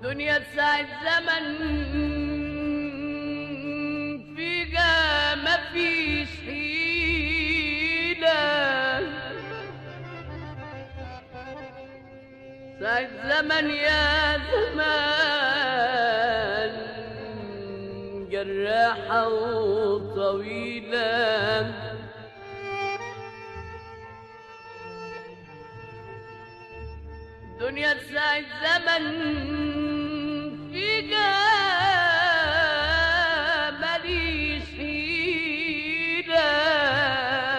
دنيا ساعة زمن فيها مفيش حيلة ساعة زمن يا زمان جراحة وطويلة دنيا ساعة زمن فيها ماليش حيلة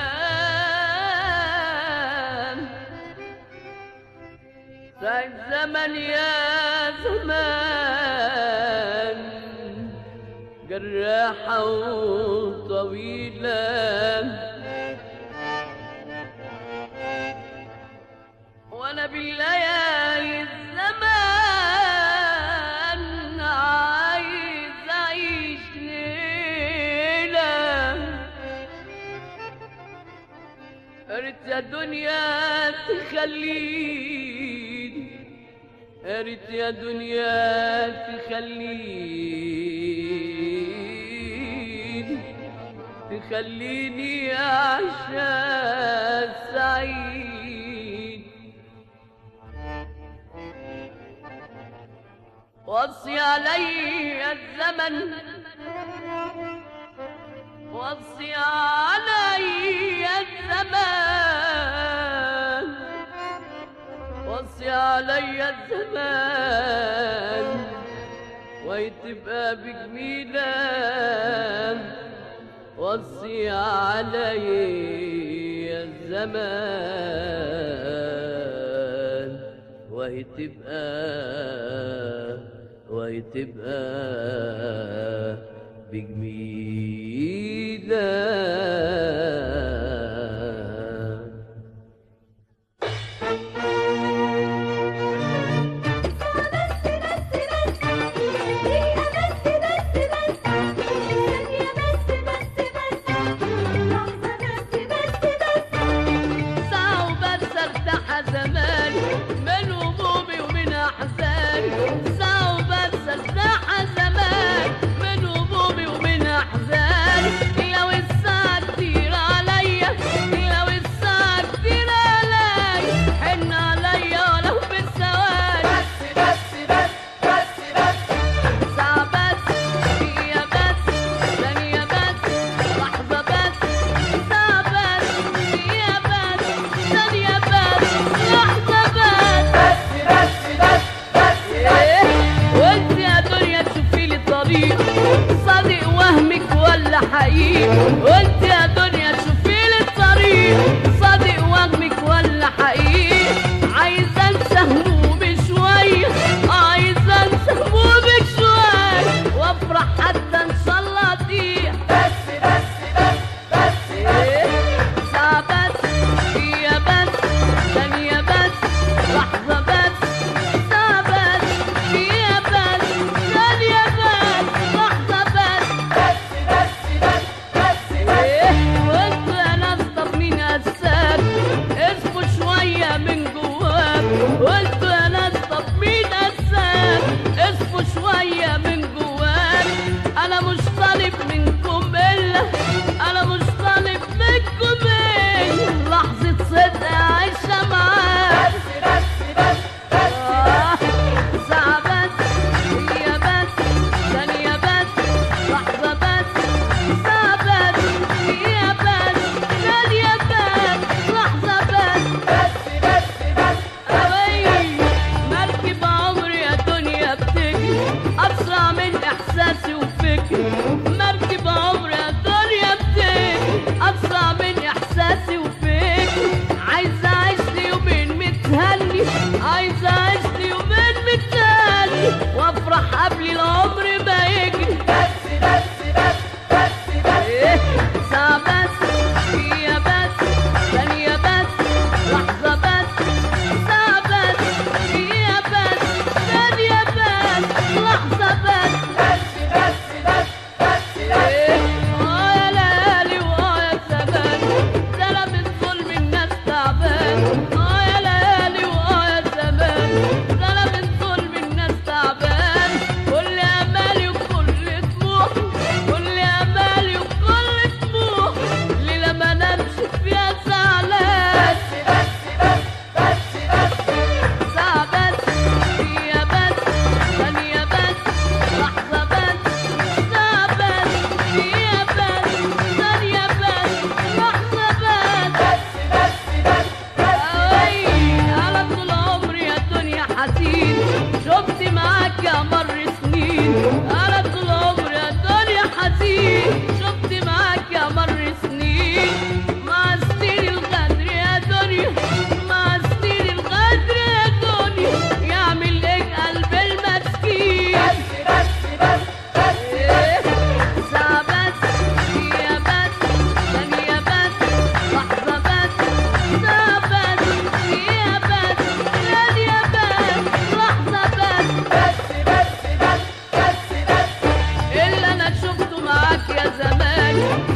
ساعة زمن يا زمان جراحة وطويلة وانا بالليالي الزمان عايز اعيش ليلة قرت يا دنيا تخليني قرت يا دنيا تخليني تخليني عشان سعيد وصي علي الزمن وصي علي الزمان وصي علي الزمان ويتبقى بجميلة وصي علي الزمان وهي تبقى وهي تبقى بجميلة ساعة وبس ارتاح زمان من همومي ومن احزاني ساعة وبس ارتاح زمان من همومي ومن احزاني لو الساعة كتير عليا لو الساعة كتير عليا حن عليا ولو بالثواني ساعة بس دقيقة بس ثانية بس لحظة بس ساعة بس دقيقة بس ثانية بس لحظة بس إيه؟ وانت يا دنيا تشوفي لي طريق صادق وهمك ولا حقيقي وانت يا دنيا تشوفي لي الطريق صادق وهمك ولا حقيقي عايزه انسى همومي شويه عايزه انسى همومك شويه وافرح حتى ان شاء الله دقيقه إيه؟ ساعة بس دقيقة بس ثانية بس لحظة بس ساعة بس دقيقة بس ثانية بس لحظة بس إيه؟ وانتوا يا ناس طب مين قساك اصفوا شوية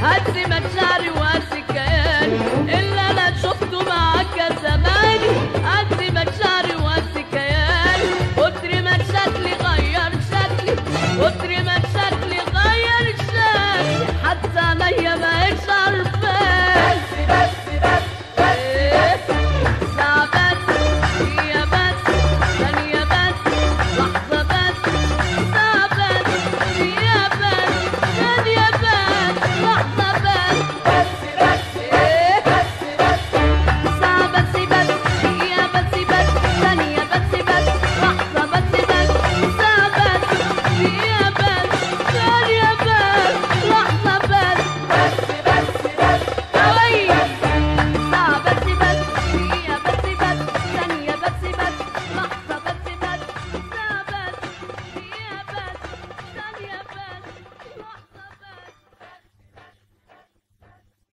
هز